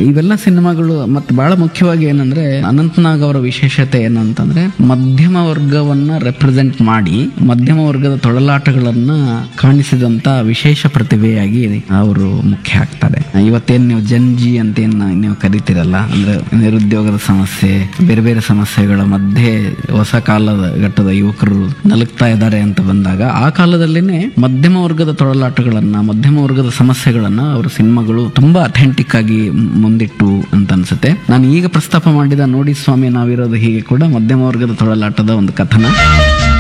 ಇವೆಲ್ಲ ಸಿನಿಮಾಗಳು ಮತ್ತೆ ಬಹಳ ಮುಖ್ಯವಾಗಿ ಏನಂದ್ರೆ ಅನಂತನಾಗ್ ಅವರ ವಿಶೇಷತೆ ಏನು ಅಂತಂದ್ರೆ ಮಧ್ಯಮ ವರ್ಗವನ್ನ ರೆಪ್ರೆಸೆಂಟ್ ಮಾಡಿ ಮಧ್ಯಮ ವರ್ಗದ ತೊಳಲಾಟಗಳನ್ನ ಕಾಣಿಸಿದಂತ ವಿಶೇಷ ಪ್ರತಿಭೆಯಾಗಿ ಅವರು ಮುಖ್ಯ ಆಗ್ತಾರೆ ಇವತ್ತೇನ್ ನೀವು ಜನ್ಜಿ ಅಂತ ಏನ್ ನೀವು ಕರಿತೀರಲ್ಲ ಅಂದ್ರೆ ನಿರುದ್ಯೋಗದ ಸಮಸ್ಯೆ ಬೇರೆ ಬೇರೆ ಸಮಸ್ಯೆಗಳ ಮಧ್ಯೆ ಹೊಸ ಕಾಲದ ಘಟ್ಟದ ಯುವಕರು ನಲುಗ್ತಾ ಇದ್ದಾರೆ ಅಂತ ಬಂದಾಗ ಆ ಕಾಲದಲ್ಲಿನೇ ಮಧ್ಯಮ ವರ್ಗದ ತೊಳಲಾಟಗಳನ್ನ ಮಧ್ಯಮ ವರ್ಗದ ಸಮಸ್ಯೆಗಳನ್ನ ಅವರ ಸಿನಿಮಾಗಳು ತುಂಬಾ ಅಥೆಂಟಿಕ್ ಆಗಿ ಮ್- ಮುಂದಿಟ್ಟು ಅಂತ ಅನ್ಸುತ್ತೆ ನಾನು ಈಗ ಪ್ರಸ್ತಾಪ ಮಾಡಿದ ನೋಡಿ ಸ್ವಾಮಿ ನಾವಿರೋದು ಹೀಗೆ ಕೂಡ ಮಧ್ಯಮ ವರ್ಗದ ತೊಳಲಾಟದ ಒಂದು ಕಥನ